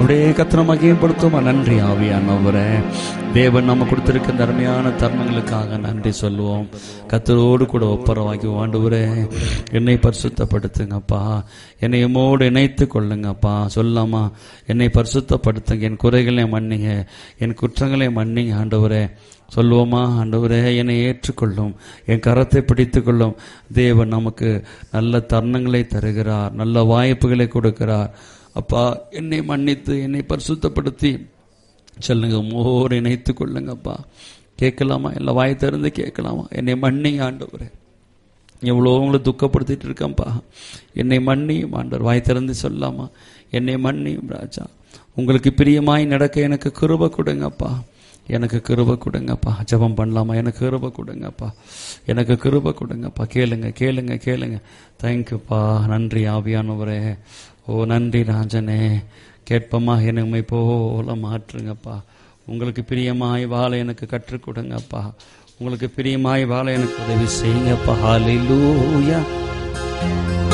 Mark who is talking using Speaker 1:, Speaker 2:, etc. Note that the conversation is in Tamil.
Speaker 1: அப்படியே கத்திர மகிமைப்படுத்துமா நன்றி ஆவியானவரே தேவன் நம்ம கொடுத்திருக்க இந்த அருமையான தருணங்களுக்காக நன்றி சொல்லுவோம் கத்தரோடு கூட ஒப்பரவாக்கி ஆண்டவரே என்னை பரிசுத்தப்படுத்துங்கப்பா என்னை எம்மோடு இணைத்து கொள்ளுங்கப்பா சொல்லாமா என்னை பரிசுத்தப்படுத்துங்க என் குறைகளை மன்னிங்க என் குற்றங்களை மன்னிங்க ஆண்டவரே சொல்லுவோமா ஆண்டவரே என்னை ஏற்றுக்கொள்ளும் என் கரத்தை பிடித்துக் கொள்ளும் தேவன் நமக்கு நல்ல தருணங்களை தருகிறார் நல்ல வாய்ப்புகளை கொடுக்கிறார் அப்பா என்னை மன்னித்து என்னை பரிசுத்தப்படுத்தி சொல்லுங்க மோர் இணைத்து கொள்ளுங்கப்பா கேட்கலாமா எல்லா வாய் திறந்து கேட்கலாமா என்னை மன்னிங்க ஆண்டவரே எவ்வளோ உங்களை துக்கப்படுத்திட்டு இருக்கேன்ப்பா என்னை மன்னியும் ஆண்டவர் வாய் திறந்து சொல்லாமா என்னை மன்னியும் ராஜா உங்களுக்கு பிரியமாய் நடக்க எனக்கு கிருப கொடுங்கப்பா எனக்கு கிருப கொடுங்கப்பா ஜெபம் பண்ணலாமா எனக்கு கிருப கொடுங்கப்பா எனக்கு கிருப கொடுங்கப்பா கேளுங்க கேளுங்க கேளுங்க தேங்க்யூப்பா நன்றி ஆவியானவரே ஓ நன்றி ராஜனே கேட்பமா என்னை உம்மை போல மாற்றுங்கப்பா உங்களுக்கு பிரியமாய் வாழ எனக்கு கற்றுக் கொடுங்கப்பா உங்களுக்கு பிரியமாய் வாழ எனக்கு உதவி செய்யுங்கப்பா ஹalleluya